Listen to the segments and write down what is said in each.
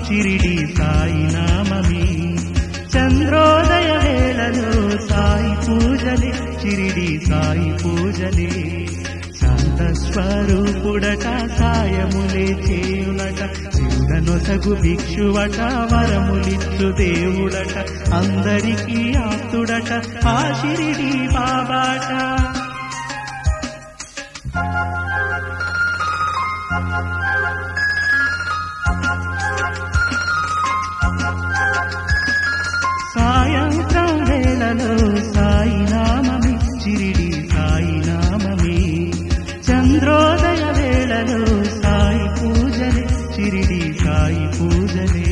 చిరిడి సాయి నామమే చంద్రోదయ వేళలో సాయి పూజలే చిరిడి సాయి పూజలే శాంత స్వరూపుడట సాయములే చేయునట శివుడనొసగు భిక్షువట వరములిచ్చు దేవుడట అందరికీ ఆప్తుడట ఆ షిరిడి బాబాట సాయంత్రం వేళలో సాయి నామమే చిరిడి సాయి నామమే చంద్రోదయ వేళలో సాయి పూజలే చిరిడి సాయి పూజలే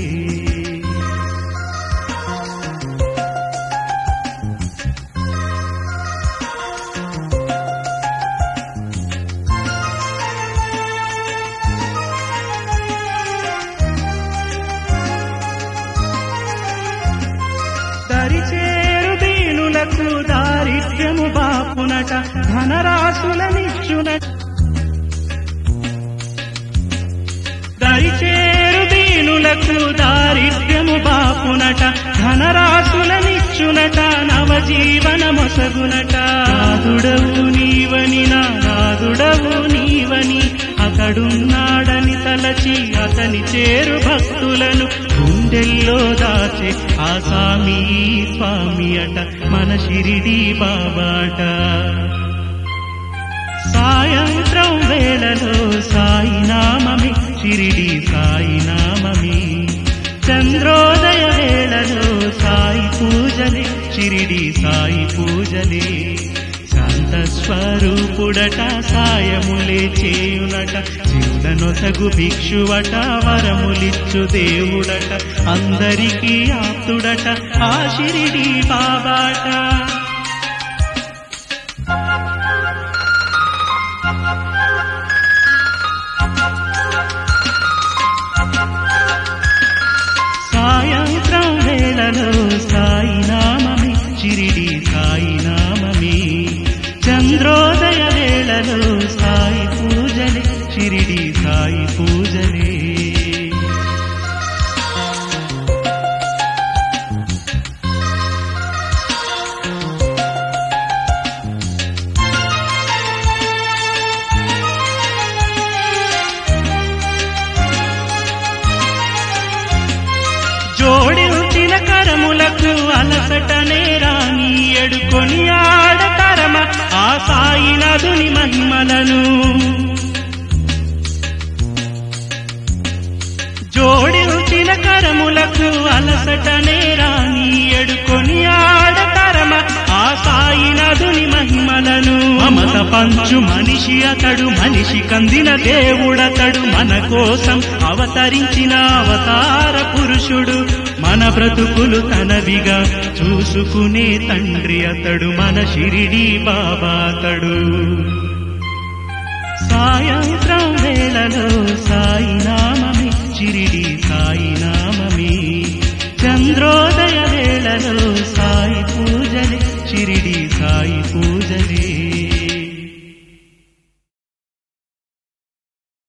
దరిచేరు దీనులకు దారిద్ర్యము బాపునట ధనరాశులనిచ్చునట దరిచేరు దీనులకు దారిద్ర్యము బాపునట ధనరాశులనిచ్చునట నవజీవన మొసగునట నాదుడవు నీవని నా నాదుడవు నీవని అతడున్నాడని తలచి అతని చేరు భక్తులను గుండెల్లో దాచే ఆ స్వామి స్వామి అట మన షిరిడి బాబాట సాయంత్రం వేళలో సాయి నామమే షిరిడి సాయి నామమే చంద్రోదయ వేళలో సాయి పూజలే షిరిడి సాయి పూజలే శాంత స్వరూపుడట సాయములే చేయునట శివుడనొసగు భిక్షువట వరములిచ్చు దేవుడట అందరికీ ఆప్తుడట ఆ షిరిడి బాబాట సాయంత్రం వేళలో సాయి నామమే చిరిడి సాయి నామమే చంద్రోదయ వేళలో సాయి పూజలే చిరిడి సాయి పూజలే జోడించిన కరములకు అలసటనే రాని ఎడుకొని ఆడతరమ ఆ సాయి నదుని మహిమలను జోడించిన కరములకు అలసటనే రాని ఎడుకొని ఆడతరమ ఆ సాయి నదుని మహిమలను మమత పంచు మనిషి అతడు మనిషి కందిన దేవుడతడు మన కోసం అవతరించిన అవతార పురుషుడు మన బ్రతుకులు తనవిగా చూసుకునే తండ్రి అతడు మన షిరిడి బాబా అతడు సాయంత్రం వేళలో సాయి నామమే చిరిడి సాయి నామమే చంద్రోదయ వేళలో సాయి పూజలే చిరిడి సాయి పూజ